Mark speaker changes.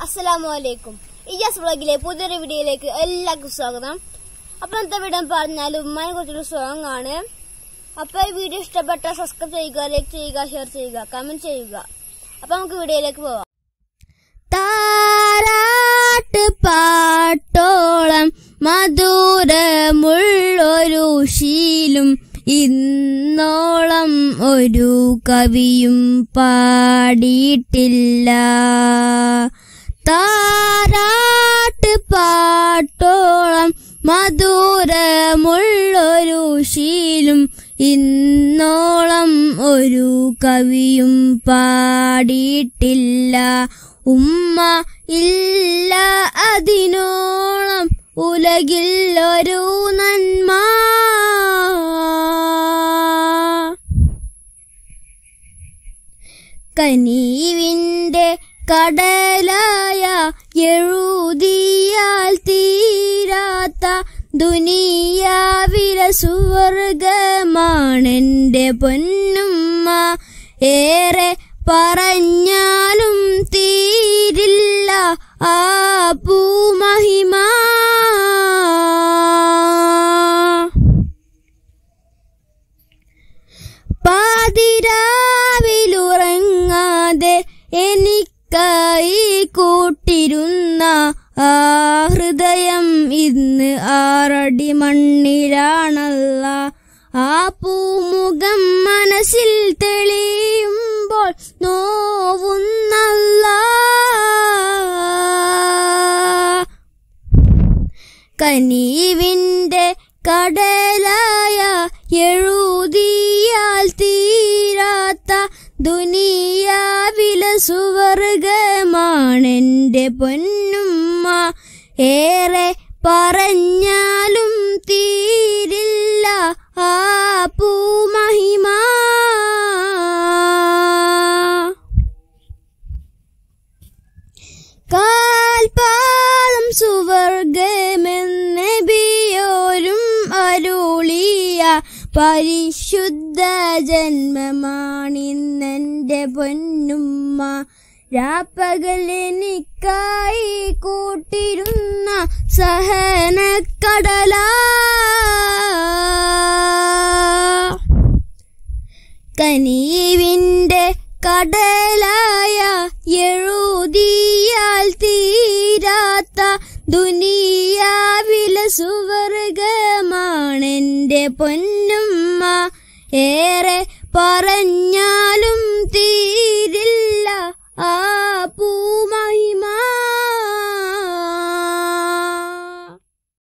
Speaker 1: അസ്സലാമു അലൈക്കും ഇജാസ് വ്ളോഗിലെ പുതിയൊരു വീഡിയോയിലേക്ക് എല്ലാവർക്കും സ്വാഗതം അപ്പൊ ഇന്നത്തെ വീഡിയോ പറഞ്ഞാൽ ഉമ്മാനെ കുറിച്ചൊരു സോങ് ആണ് അപ്പൊ ഈ വീഡിയോ ഇഷ്ടപ്പെട്ട സബ്സ്ക്രൈബ് ചെയ്യുക ലൈക്ക് ചെയ്യുക ഷെയർ ചെയ്യുക കമന്റ് ചെയ്യുക അപ്പൊ നമുക്ക് വീഡിയോയിലേക്ക് പോവാം താരാട്ട് പാട്ടോളം മധുരമുള്ളൊരു ശീലും ഇന്നോളം ഒരു കവിയും പാടിയിട്ടില്ല താരാട്ട് പാട്ടോളം മധുരമുള്ളൊരു ശീലും ഇന്നോളം ഒരു കവിയും പാടിയിട്ടില്ല ഉമ്മ ഇല്ല അതിനോളം ഉലകിൽ ഒരു നന്മ കനീവിന്റെ കടലായ എഴുതിയാൽ തീരാത്ത ദുനിയാവിലെ സുവർഗമാണെന്റെ പൊന്നുമ്മ ഏറെ പറഞ്ഞാലും തീരില്ല ആ പൂമഹിമ പാതിരാവിലുറങ്ങാതെ എനിക്കായി കൂട്ടിരുന്ന ആ ഹൃദയം ഇന്ന് ആറടി മണ്ണിലാണല്ല ആ പൂമുഖം മനസ്സിൽ തെളിയുമ്പോൾ നോവുന്നല്ല കനീവിന്റെ കടലായ എഴുതിയാൽ തീരാത്ത ദുനിയാവിലെ സുവർഗമാണെന്റെ പൊന്നുമ്മ ഏറെ പറഞ്ഞാലും തീരില്ല ആ പൂമഹിമ കാൽപാദം സുവർഗമെന്നബിയോരും അരുളിയ പരിശുദ്ധ ജന്മമാണിന്നെന്റെ പൊന്നുമ്മ രാപ്പകലെനിക്കായി കൂട്ടിരുന്ന സഹനക്കടലാ കനീവിന്റെ കടലായ എഴുതിയാൽ തീരാത്ത ദുനിയാവിലെ സുവർഗമാണെന്റെ പൊന്നുമ്മ ഏറെ പറഞ്ഞാലും തീരില്ല